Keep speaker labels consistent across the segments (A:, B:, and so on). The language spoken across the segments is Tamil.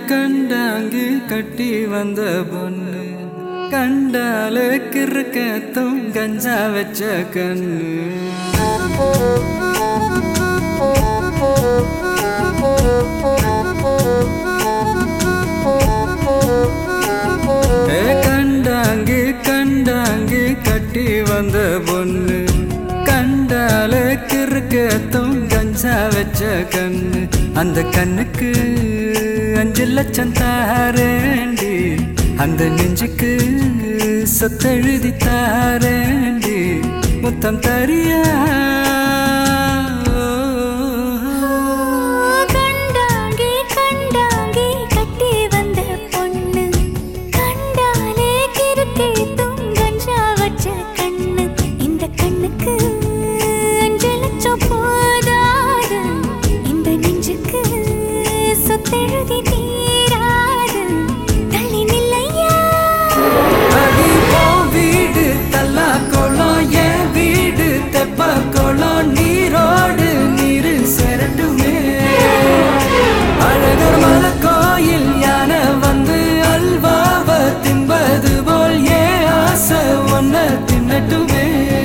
A: கண்டாங்கி கட்டி வந்த பொண்ணு கண்டாலே கிறுக்கத்தும் கஞ்சா வச்ச கண்ணு ஏ கண்டாங்கி கண்டாங்கி கட்டி வந்த பொண்ணு கண்டாலே கிறுக்கத்தும் கஞ்சா வச்ச கண்ணு அந்த கண்ணுக்கு அஞ்சு லட்சம் தாரேண்டி அந்த நெஞ்சுக்கு சொத்தெழுதி தாரேண்டி முத்தம் தரியா
B: கண்டாங்கி கண்டாங்கி கட்டி வந்த பொண்ணு கண்டாலே கிறுக்கே கஞ்சா வச்ச கண்ணு இந்த கண்ணுக்கு அஞ்சு லட்சம் போதாது இந்த நெஞ்சுக்கு சொத்தெழுதி தீராது தள்ளி நில்லையா
A: அடி போ வீடு தல்லா குளம் என் வீடு தெப்ப குளம் நீரோடு நீரு செரட்டுமே அழகர் மல கோயில் யானை வந்து அல்வாவ தின்பது போல் ஏ ஆசை ஒன்ன தின்னட்டுமே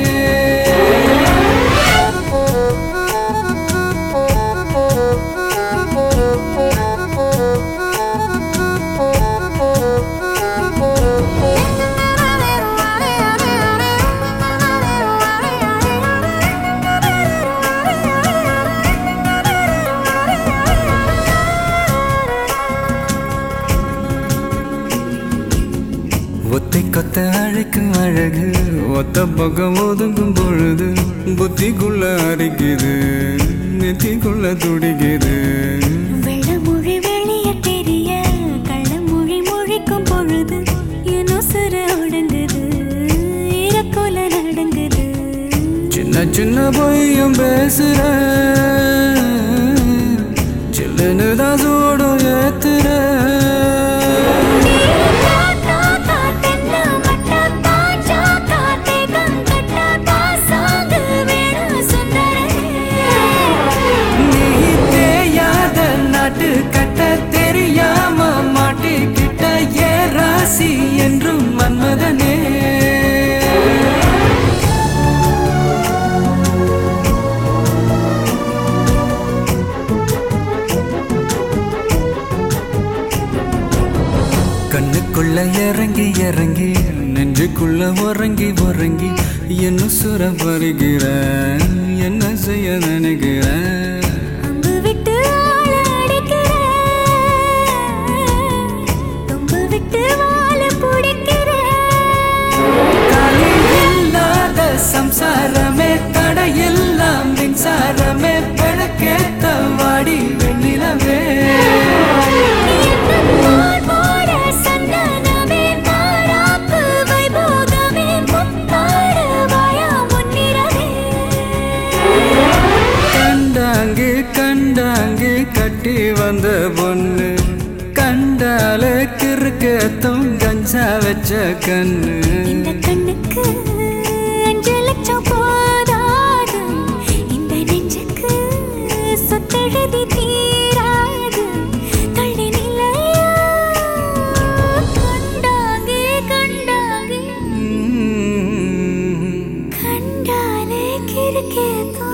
A: ஒத்தை கொத்த அழைக்கும் அழகு ஒத்த பக்கம் ஒதுங்கும் பொழுது புத்திக்குள்ள அரிக்குது நெத்திக்குள்ள துடிக்குது
B: வெள்ளமொழி வெளிய தெரிய கள்ளமொழி மொழிக்கும் பொழுது என் உசுர ஒடுங்குது இறக்கோல நடங்குது
A: சின்ன சின்ன பொய்யும் பேசுற சில்லுன்னு தான் சூடும் ஏத்துற நீ தேயாத நாட்டு கட்ட தெரியாம மாட்டிக்கிட்ட ஏ ராசி என்றும் மன்மதனே கண்ணுக்குள்ள இறங்கி இறங்கி நெஞ்சுக்குள்ள உறங்கி உறங்கி என்ன சுர வருகிற என்ன செய்ய நினைக்கிற
B: அம்பு விட்டு ஆள அடிக்கிற தொம்பு விட்டு வாழ பிடிக்கிற
A: காலி இல்லாத சம்சாரமே தடையெல்லாம் மின்சாரமே பிழக்கேத்த வாடி வெண்ணிலவே
B: என்னோர் போட சந்தனமே மாறாப்பு வைபோகமே முத்தாடு வாயா முன்னிறவே
A: கண்டாங்கு கண்டாங்கு கட்டி வந்த பொண்ணு கண்டாலே கிறுக்கத்தும் கஞ்சா வச்ச கண்ணு
B: இந்த கண்ணுக்கு அஞ்சு லட்சம் போதாது இந்த நெஞ்சுக்கு சொத்தெழுதி தீராது தள்ளி நிலையா கண்டாங்கே கண்டாங்கே
A: ம்.
B: கண்டாலே கிறுக்கே